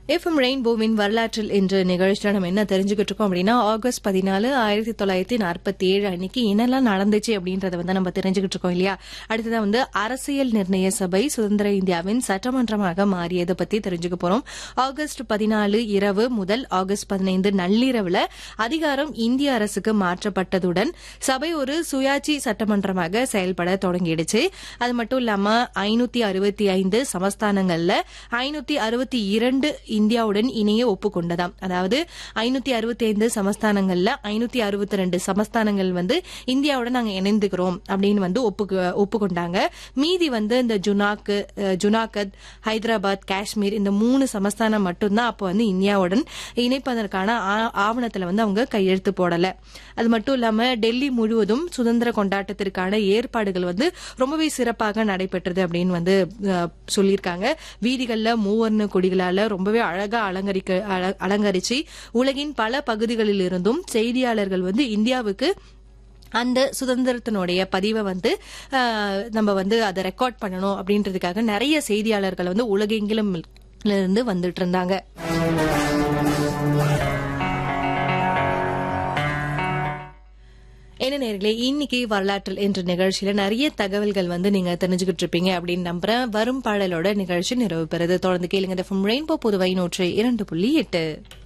FM ரெயின்போவின் வரலாற்றில் இன்று நிகழ்ச்சியில் நம்ம என்ன தெரிஞ்சுக்கிட்டு இருக்கோம் அப்படின்னா ஆகஸ்ட் பதினாலு ஆயிரத்தி தொள்ளாயிரத்தி நாற்பத்தி ஏழு அன்னைக்கு என்னெல்லாம் நடந்துச்சு அப்படின்றத வந்து நம்ம தெரிஞ்சுக்கிட்டு இருக்கோம் இல்லையா அடுத்ததான் வந்து அரசியல் நிர்ணய சபை சுதந்திர இந்தியாவின் சட்டமன்றமாக மாறியதை பத்தி தெரிஞ்சுக்க போறோம் ஆகஸ்ட் பதினாலு இரவு முதல் ஆகஸ்ட் பதினைந்து நள்ளிரவுல அதிகாரம் இந்திய அரசுக்கு மாற்றப்பட்டதுடன் சபை ஒரு சுயாட்சி சட்டமன்றமாக செயல்பட தொடங்கிடுச்சு அது மட்டும் இல்லாம ஐநூத்தி அறுபத்தி ஐந்து சமஸ்தானங்கள்ல ஐநூத்தி அறுபத்தி இரண்டு இந்தியாவுடன் இணைய ஒப்புக்கொண்டதாம் அதாவது ஐநூத்தி அறுபத்தி ஐந்து சமஸ்தானங்கள்ல ஐநூத்தி அறுபத்தி ரெண்டு சமஸ்தானங்கள் வந்து இந்தியாவுடன் நாங்க இணைந்துக்கிறோம் அப்படின்னு வந்து ஒப்புக்கு- ஒப்புக்கொண்டாங்க மீதி வந்து இந்த ஜுனாக்கு அஹ், ஜுனாகத் ஹைதராபாத் காஷ்மீர் இந்த மூணு சமஸ்தானம் மட்டும்தான் அப்போ வந்து இந்தியாவுடன் இணைப்பதற்கான ஆ- ஆவணத்துல வந்து அவங்க கையெழுத்து போடல அது மட்டும் இல்லாம டெல்லி முழுவதும் சுதந்திர கொண்டாட்டத்திற்கான ஏற்பாடுகள் வந்து ரொம்பவே சிறப்பாக நடைபெற்றது அப்படின்னு வந்து அஹ், சொல்லியிருக்காங்க வீதிகள்ல மூவர்ண கொடிகளால ரொம்பவே அழகா அலங்கரிக்க அல- அலங்கரிச்சு உலகின் பல பகுதிகளில் இருந்தும் செய்தியாளர்கள் வந்து இந்தியாவுக்கு அந்த சுதந்திரத்தினுடைய பதிவை வந்து அஹ், நம்ம வந்து அதை ரெக்கார்ட் பண்ணணும் அப்படின்றதுக்காக நிறைய செய்தியாளர்கள் வந்து உலகெங்கிலும் இருந்து வந்துட்டு இருந்தாங்க என்ன நேர்களே இன்னைக்கு வரலாற்றில் என்ற நிகழ்ச்சியில நிறைய தகவல்கள் வந்து நீங்க தெரிஞ்சுக்கிட்டு இருப்பீங்க அப்படின்னு நம்புறேன் வரும் பாடலோட நிகழ்ச்சி நிறைவு பெறுது தொடர்ந்து கேளுங்க ரெயின்போ புதுவை நூற்றி இரண்டு புள்ளி எட்டு